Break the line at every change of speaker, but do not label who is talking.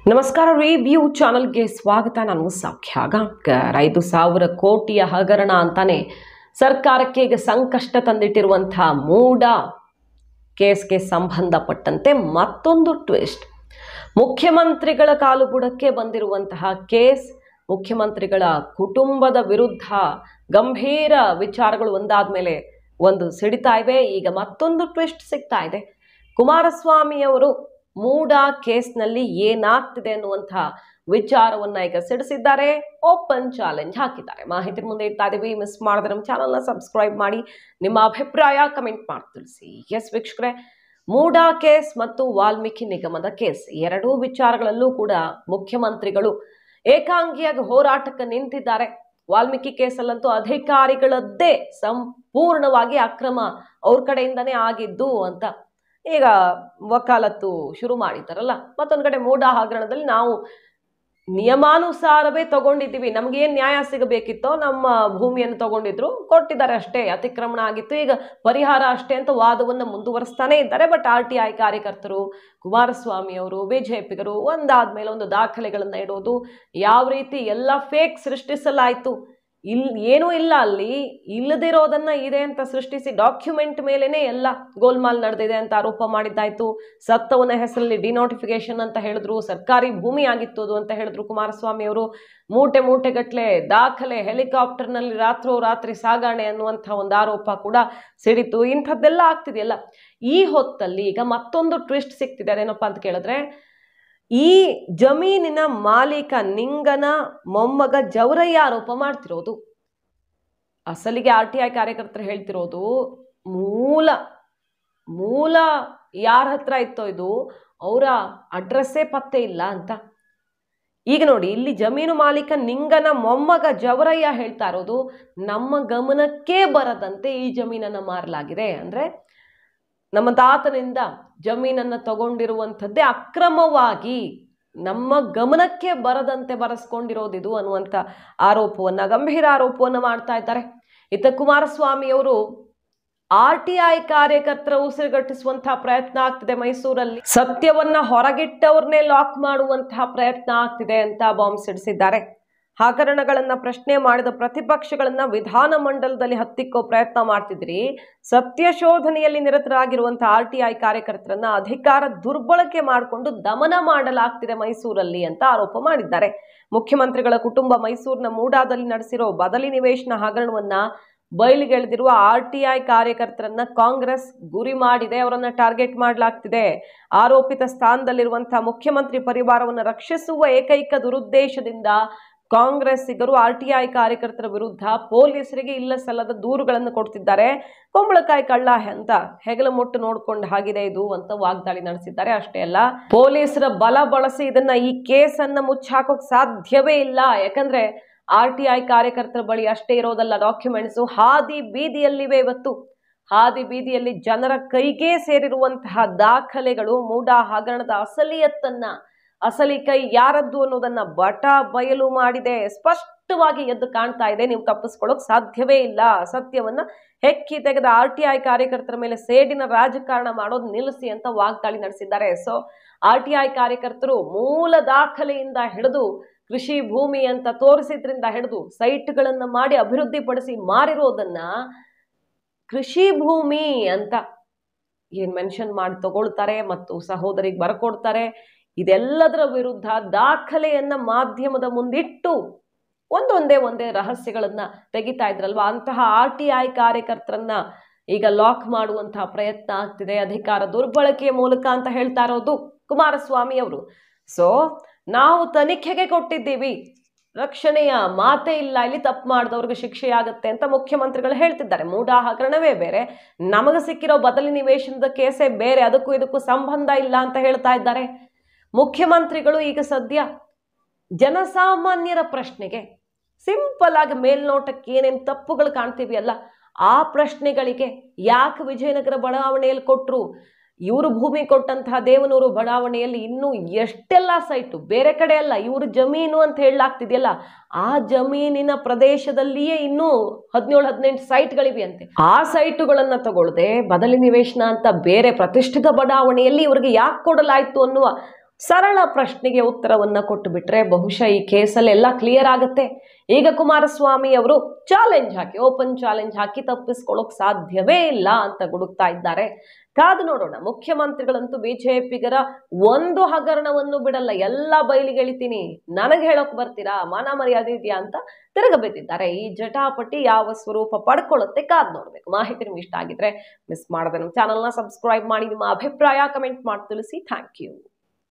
ನಮಸ್ಕಾರ ರಿವ್ಯೂ ಚಾನಲ್ಗೆ ಸ್ವಾಗತ ನಾನು ಸೌಖ್ಯ ಗಾಂವ್ಕರ್ ಐದು ಸಾವಿರ ಕೋಟಿಯ ಹಗರಣ ಅಂತಾನೆ ಸರ್ಕಾರಕ್ಕೆ ಈಗ ಸಂಕಷ್ಟ ತಂದಿಟ್ಟಿರುವಂತಹ ಮೂಡ ಕೇಸ್ಗೆ ಸಂಬಂಧಪಟ್ಟಂತೆ ಮತ್ತೊಂದು ಟ್ವಿಸ್ಟ್ ಮುಖ್ಯಮಂತ್ರಿಗಳ ಕಾಲುಬುಡಕ್ಕೆ ಬಂದಿರುವಂತಹ ಕೇಸ್ ಮುಖ್ಯಮಂತ್ರಿಗಳ ಕುಟುಂಬದ ವಿರುದ್ಧ ಗಂಭೀರ ವಿಚಾರಗಳು ಒಂದಾದ ಮೇಲೆ ಒಂದು ಸಿಡಿತಾ ಇವೆ ಈಗ ಮತ್ತೊಂದು ಟ್ವಿಸ್ಟ್ ಸಿಗ್ತಾ ಇದೆ ಕುಮಾರಸ್ವಾಮಿಯವರು ಮೂಡ ಕೇಸ್ನಲ್ಲಿ ಏನಾಗ್ತಿದೆ ಅನ್ನುವಂಥ ವಿಚಾರವನ್ನ ಈಗ ಸಿಡಿಸಿದ್ದಾರೆ ಓಪನ್ ಚಾಲೆಂಜ್ ಹಾಕಿದ್ದಾರೆ ಮಾಹಿತಿ ಮುಂದೆ ಇಡ್ತಾ ಇದೀವಿ ಮಿಸ್ ಮಾಡಿದ್ರೆ ನಮ್ಮ ಚಾನಲ್ನ ಸಬ್ಸ್ಕ್ರೈಬ್ ಮಾಡಿ ನಿಮ್ಮ ಅಭಿಪ್ರಾಯ ಕಮೆಂಟ್ ಮಾಡಿ ತಿಳಿಸಿ ಎಸ್ ವೀಕ್ಷಕರೇ ಮೂಡ ಕೇಸ್ ಮತ್ತು ವಾಲ್ಮೀಕಿ ನಿಗಮದ ಕೇಸ್ ಎರಡೂ ವಿಚಾರಗಳಲ್ಲೂ ಕೂಡ ಮುಖ್ಯಮಂತ್ರಿಗಳು ಏಕಾಂಗಿಯಾಗಿ ಹೋರಾಟಕ್ಕೆ ನಿಂತಿದ್ದಾರೆ ವಾಲ್ಮೀಕಿ ಕೇಸಲ್ಲಂತೂ ಅಧಿಕಾರಿಗಳದ್ದೇ ಸಂಪೂರ್ಣವಾಗಿ ಅಕ್ರಮ ಅವ್ರ ಕಡೆಯಿಂದನೇ ಆಗಿದ್ದು ಅಂತ ಈಗ ವಕಾಲತ್ತು ಶುರು ಮಾಡಿದ್ದಾರಲ್ಲ ಮತ್ತೊಂದು ಕಡೆ ಮೂಢ ಹಗರಣದಲ್ಲಿ ನಾವು ನಿಯಮಾನುಸಾರವೇ ತಗೊಂಡಿದ್ದೀವಿ ನಮಗೇನು ನ್ಯಾಯ ಸಿಗಬೇಕಿತ್ತೋ ನಮ್ಮ ಭೂಮಿಯನ್ನು ತಗೊಂಡಿದ್ರು ಕೊಟ್ಟಿದ್ದಾರೆ ಅಷ್ಟೇ ಅತಿಕ್ರಮಣ ಆಗಿತ್ತು ಈಗ ಪರಿಹಾರ ಅಷ್ಟೇ ಅಂತ ವಾದವನ್ನು ಮುಂದುವರಿಸ್ತಾನೆ ಇದ್ದಾರೆ ಬಟ್ ಆರ್ ಟಿ ಐ ಕಾರ್ಯಕರ್ತರು ಕುಮಾರಸ್ವಾಮಿ ಅವರು ಬಿ ಜೆ ಪಿಗರು ಒಂದಾದ್ಮೇಲೆ ಒಂದು ದಾಖಲೆಗಳನ್ನು ಇಡೋದು ಯಾವ ರೀತಿ ಎಲ್ಲ ಫೇಕ್ ಸೃಷ್ಟಿಸಲಾಯಿತು ಇಲ್ ಏನೂ ಇಲ್ಲ ಅಲ್ಲಿ ಇಲ್ಲದಿರೋದನ್ನ ಇದೆ ಅಂತ ಸೃಷ್ಟಿಸಿ ಡಾಕ್ಯುಮೆಂಟ್ ಮೇಲೇನೆ ಎಲ್ಲ ಗೋಲ್ಮಾಲ್ ನಡೆದಿದೆ ಅಂತ ಆರೋಪ ಮಾಡಿದ್ದಾಯ್ತು ಸತ್ತವನ ಹೆಸರಲ್ಲಿ ಡಿನೋಟಿಫಿಕೇಶನ್ ಅಂತ ಹೇಳಿದ್ರು ಸರ್ಕಾರಿ ಭೂಮಿ ಆಗಿತ್ತು ಅದು ಅಂತ ಹೇಳಿದ್ರು ಕುಮಾರಸ್ವಾಮಿ ಅವರು ಮೂಟೆ ಮೂಟೆಗಟ್ಲೆ ದಾಖಲೆ ಹೆಲಿಕಾಪ್ಟರ್ನಲ್ಲಿ ರಾತ್ರೋ ರಾತ್ರಿ ಸಾಗಾಣೆ ಅನ್ನುವಂಥ ಒಂದು ಆರೋಪ ಕೂಡ ಸಿಡಿತು ಇಂಥದ್ದೆಲ್ಲ ಆಗ್ತಿದೆಯಲ್ಲ ಈ ಹೊತ್ತಲ್ಲಿ ಈಗ ಮತ್ತೊಂದು ಟ್ವಿಸ್ಟ್ ಸಿಗ್ತಿದೆ ಅದೇನಪ್ಪ ಅಂತ ಕೇಳಿದ್ರೆ ಈ ಜಮೀನಿನ ಮಾಲೀಕ ನಿಂಗನ ಮೊಮ್ಮಗ ಜವರಯ್ಯ ಆರೋಪ ಮಾಡ್ತಿರೋದು ಅಸಲಿಗೆ ಆರ್ ಟಿ ಐ ಕಾರ್ಯಕರ್ತರು ಹೇಳ್ತಿರೋದು ಮೂಲ ಮೂಲ ಯಾರ ಹತ್ರ ಇತ್ತೋ ಇದು ಅವರ ಅಡ್ರೆಸ್ಸೇ ಪತ್ತೆ ಇಲ್ಲ ಅಂತ ಈಗ ನೋಡಿ ಇಲ್ಲಿ ಜಮೀನು ಮಾಲೀಕ ನಿಂಗನ ಮೊಮ್ಮಗ ಜವರಯ್ಯ ಹೇಳ್ತಾ ಇರೋದು ನಮ್ಮ ಗಮನಕ್ಕೆ ಬರದಂತೆ ಈ ಜಮೀನನ್ನು ಮಾರಲಾಗಿದೆ ಅಂದರೆ ನಮ್ಮ ತಾತನಿಂದ ಜಮೀನನ್ನು ತಗೊಂಡಿರುವಂಥದ್ದೇ ಅಕ್ರಮವಾಗಿ ನಮ್ಮ ಗಮನಕ್ಕೆ ಬರದಂತೆ ಬರೆಸ್ಕೊಂಡಿರೋದಿದು ಅನ್ನುವಂಥ ಆರೋಪವನ್ನು ಗಂಭೀರ ಆರೋಪವನ್ನು ಮಾಡ್ತಾ ಇದ್ದಾರೆ ಇತ್ತ ಕುಮಾರಸ್ವಾಮಿಯವರು ಆರ್ ಟಿ ಐ ಕಾರ್ಯಕರ್ತರ ಉಸಿರುಗಟ್ಟಿಸುವಂತಹ ಪ್ರಯತ್ನ ಆಗ್ತಿದೆ ಮೈಸೂರಲ್ಲಿ ಸತ್ಯವನ್ನ ಹೊರಗಿಟ್ಟವ್ರನ್ನೇ ಲಾಕ್ ಮಾಡುವಂತಹ ಪ್ರಯತ್ನ ಆಗ್ತಿದೆ ಅಂತ ಬಾಂಬ್ ಸಿಡಿಸಿದ್ದಾರೆ ಹಗರಣಗಳನ್ನ ಪ್ರಶ್ನೆ ಮಾಡಿದ ಪ್ರತಿಪಕ್ಷಗಳನ್ನ ವಿಧಾನಮಂಡಲದಲ್ಲಿ ಹತ್ತಿಕ್ಕೋ ಪ್ರಯತ್ನ ಮಾಡ್ತಿದ್ರಿ ಸತ್ಯ ಶೋಧನೆಯಲ್ಲಿ ನಿರತರಾಗಿರುವಂತಹ ಆರ್ ಟಿ ಐ ಕಾರ್ಯಕರ್ತರನ್ನ ಅಧಿಕಾರ ದುರ್ಬಳಕೆ ಮಾಡಿಕೊಂಡು ದಮನ ಮಾಡಲಾಗ್ತಿದೆ ಮೈಸೂರಲ್ಲಿ ಅಂತ ಆರೋಪ ಮಾಡಿದ್ದಾರೆ ಮುಖ್ಯಮಂತ್ರಿಗಳ ಕುಟುಂಬ ಮೈಸೂರಿನ ಮೂಡಾದಲ್ಲಿ ನಡೆಸಿರೋ ಬದಲಿ ನಿವೇಶನ ಹಗರಣವನ್ನ ಬಯಲಿಗೆಳೆದಿರುವ ಆರ್ ಟಿ ಐ ಕಾರ್ಯಕರ್ತರನ್ನ ಕಾಂಗ್ರೆಸ್ ಗುರಿ ಮಾಡಿದೆ ಅವರನ್ನ ಟಾರ್ಗೆಟ್ ಮಾಡಲಾಗ್ತಿದೆ ಆರೋಪಿತ ಸ್ಥಾನದಲ್ಲಿರುವಂತಹ ಮುಖ್ಯಮಂತ್ರಿ ಪರಿವಾರವನ್ನು ರಕ್ಷಿಸುವ ಏಕೈಕ ದುರುದ್ದೇಶದಿಂದ ಕಾಂಗ್ರೆಸ್ಸಿಗರು ಆರ್ ಟಿ ಐ ಕಾರ್ಯಕರ್ತರ ವಿರುದ್ಧ ಪೊಲೀಸರಿಗೆ ಇಲ್ಲ ಸಲ್ಲದ ದೂರುಗಳನ್ನು ಕೊಡ್ತಿದ್ದಾರೆ ಕುಂಬಳಕಾಯಿ ಕಳ್ಳ ಅಂತ ಹೆಗಲ ಮುಟ್ಟು ನೋಡ್ಕೊಂಡು ಆಗಿದೆ ಇದು ಅಂತ ವಾಗ್ದಾಳಿ ನಡೆಸಿದ್ದಾರೆ ಅಷ್ಟೇ ಅಲ್ಲ ಪೊಲೀಸರ ಬಲ ಬಳಸಿ ಇದನ್ನ ಈ ಕೇಸನ್ನ ಮುಚ್ಚಾಕೋಕ್ ಸಾಧ್ಯವೇ ಇಲ್ಲ ಯಾಕಂದ್ರೆ ಆರ್ ಟಿ ಐ ಕಾರ್ಯಕರ್ತರ ಬಳಿ ಅಷ್ಟೇ ಇರೋದಲ್ಲ ಡಾಕ್ಯುಮೆಂಟ್ಸು ಹಾದಿ ಬೀದಿಯಲ್ಲಿವೆ ಇವತ್ತು ಹಾದಿ ಬೀದಿಯಲ್ಲಿ ಜನರ ಕೈಗೆ ಸೇರಿರುವಂತಹ ದಾಖಲೆಗಳು ಮೂಡ ಹಗರಣದ ಅಸಲಿಯತ್ತನ್ನ ಅಸಲಿ ಕೈ ಯಾರದ್ದು ಅನ್ನೋದನ್ನ ಬಟ ಬಯಲು ಮಾಡಿದೆ ಸ್ಪಷ್ಟವಾಗಿ ಎದ್ದು ಕಾಣ್ತಾ ಇದೆ ನೀವು ತಪ್ಪಿಸ್ಕೊಳ್ಳೋಕೆ ಸಾಧ್ಯವೇ ಇಲ್ಲ ಸತ್ಯವನ್ನ ಹೆಕ್ಕಿ ತೆಗೆದ ಆರ್ ಟಿ ಐ ಕಾರ್ಯಕರ್ತರ ಮೇಲೆ ಸೇಡಿನ ರಾಜಕಾರಣ ಮಾಡೋದು ನಿಲ್ಲಿಸಿ ಅಂತ ವಾಗ್ದಾಳಿ ನಡೆಸಿದ್ದಾರೆ ಸೊ ಆರ್ ಟಿ ಐ ಕಾರ್ಯಕರ್ತರು ಮೂಲ ದಾಖಲೆಯಿಂದ ಹಿಡಿದು ಕೃಷಿ ಭೂಮಿ ಅಂತ ತೋರಿಸಿದ್ರಿಂದ ಹಿಡಿದು ಸೈಟ್ಗಳನ್ನ ಮಾಡಿ ಅಭಿವೃದ್ಧಿಪಡಿಸಿ ಮಾರಿರೋದನ್ನ ಕೃಷಿ ಭೂಮಿ ಅಂತ ಏನ್ ಮೆನ್ಷನ್ ಮಾಡಿ ತಗೊಳ್ತಾರೆ ಮತ್ತು ಸಹೋದರಿಗೆ ಬರ್ಕೊಡ್ತಾರೆ ಇದೆಲ್ಲದರ ವಿರುದ್ಧ ದಾಖಲೆಯನ್ನ ಮಾಧ್ಯಮದ ಮುಂದಿಟ್ಟು ಒಂದೊಂದೇ ಒಂದೇ ರಹಸ್ಯಗಳನ್ನ ತೆಗಿತಾ ಇದ್ರಲ್ವಾ ಅಂತಹ ಆರ್ ಟಿ ಐ ಕಾರ್ಯಕರ್ತರನ್ನ ಈಗ ಲಾಕ್ ಮಾಡುವಂತಹ ಪ್ರಯತ್ನ ಆಗ್ತಿದೆ ಅಧಿಕಾರ ದುರ್ಬಳಕೆಯ ಮೂಲಕ ಅಂತ ಹೇಳ್ತಾ ಇರೋದು ಕುಮಾರಸ್ವಾಮಿ ಅವರು ಸೊ ನಾವು ತನಿಖೆಗೆ ಕೊಟ್ಟಿದ್ದೀವಿ ರಕ್ಷಣೆಯ ಮಾತೇ ಇಲ್ಲ ಇಲ್ಲಿ ತಪ್ಪು ಮಾಡಿದವ್ರಿಗೆ ಶಿಕ್ಷೆಯಾಗುತ್ತೆ ಅಂತ ಮುಖ್ಯಮಂತ್ರಿಗಳು ಹೇಳ್ತಿದ್ದಾರೆ ಮೂಢ ಹಗರಣವೇ ಬೇರೆ ನಮಗೆ ಸಿಕ್ಕಿರೋ ಬದಲಿ ನಿವೇಶನದ ಕೇಸೇ ಬೇರೆ ಅದಕ್ಕೂ ಇದಕ್ಕೂ ಸಂಬಂಧ ಇಲ್ಲ ಅಂತ ಹೇಳ್ತಾ ಇದ್ದಾರೆ ಮುಖ್ಯಮಂತ್ರಿಗಳು ಈಗ ಸದ್ಯ ಜನಸಾಮಾನ್ಯರ ಪ್ರಶ್ನೆಗೆ ಸಿಂಪಲ್ ಆಗಿ ಮೇಲ್ನೋಟಕ್ಕೆ ಏನೇನು ತಪ್ಪುಗಳು ಕಾಣ್ತೀವಿ ಅಲ್ಲ ಆ ಪ್ರಶ್ನೆಗಳಿಗೆ ಯಾಕೆ ವಿಜಯನಗರ ಬಡಾವಣೆಯಲ್ಲಿ ಕೊಟ್ಟರು ಇವರು ಭೂಮಿ ಕೊಟ್ಟಂತಹ ದೇವನೂರು ಬಡಾವಣೆಯಲ್ಲಿ ಇನ್ನೂ ಎಷ್ಟೆಲ್ಲ ಸೈಟು ಬೇರೆ ಕಡೆ ಅಲ್ಲ ಇವರು ಜಮೀನು ಅಂತ ಹೇಳಲಾಗ್ತಿದೆಯಲ್ಲ ಆ ಜಮೀನಿನ ಪ್ರದೇಶದಲ್ಲಿಯೇ ಇನ್ನೂ ಹದಿನೇಳು ಹದಿನೆಂಟು ಸೈಟ್ಗಳಿವೆಯಂತೆ ಆ ಸೈಟುಗಳನ್ನ ತಗೊಳ್ಳದೆ ಬದಲಿ ನಿವೇಶನ ಅಂತ ಬೇರೆ ಪ್ರತಿಷ್ಠಿತ ಬಡಾವಣೆಯಲ್ಲಿ ಇವರಿಗೆ ಯಾಕೆ ಕೊಡಲಾಯ್ತು ಅನ್ನುವ ಸರಳ ಪ್ರಶ್ನೆಗೆ ಉತ್ತರವನ್ನ ಕೊಟ್ಟು ಬಿಟ್ರೆ ಬಹುಶಃ ಈ ಕೇಸಲ್ಲಿ ಎಲ್ಲ ಕ್ಲಿಯರ್ ಆಗುತ್ತೆ ಈಗ ಕುಮಾರಸ್ವಾಮಿ ಅವರು ಚಾಲೆಂಜ್ ಹಾಕಿ ಓಪನ್ ಚಾಲೆಂಜ್ ಹಾಕಿ ತಪ್ಪಿಸ್ಕೊಳ್ಳೋಕ್ ಸಾಧ್ಯವೇ ಇಲ್ಲ ಅಂತ ಗುಡುಕ್ತಾ ಇದ್ದಾರೆ ಕಾದು ನೋಡೋಣ ಮುಖ್ಯಮಂತ್ರಿಗಳಂತೂ ಬಿಜೆಪಿಗರ ಒಂದು ಹಗರಣವನ್ನು ಬಿಡಲ್ಲ ಎಲ್ಲ ಬಯಲಿಗೆಳಿತೀನಿ ನನಗೆ ಹೇಳೋಕ್ ಬರ್ತೀರಾ ಮಾನ ಮರ್ಯಾದೆ ಇದೆಯಾ ಅಂತ ತಿರುಗಬಿದ್ದಿದ್ದಾರೆ ಈ ಜಟಾಪಟಿ ಯಾವ ಸ್ವರೂಪ ಪಡ್ಕೊಳ್ಳುತ್ತೆ ಕಾದ್ ನೋಡ್ಬೇಕು ಮಾಹಿತಿ ನಿಮ್ಗೆ ಇಷ್ಟ ಆಗಿದ್ರೆ ಮಿಸ್ ಮಾಡದೆ ನಮ್ಮ ಚಾನಲ್ನ ಸಬ್ಸ್ಕ್ರೈಬ್ ಮಾಡಿ ನಿಮ್ಮ ಅಭಿಪ್ರಾಯ ಕಮೆಂಟ್ ಮಾಡಿ ತಿಳಿಸಿ ಥ್ಯಾಂಕ್ ಯು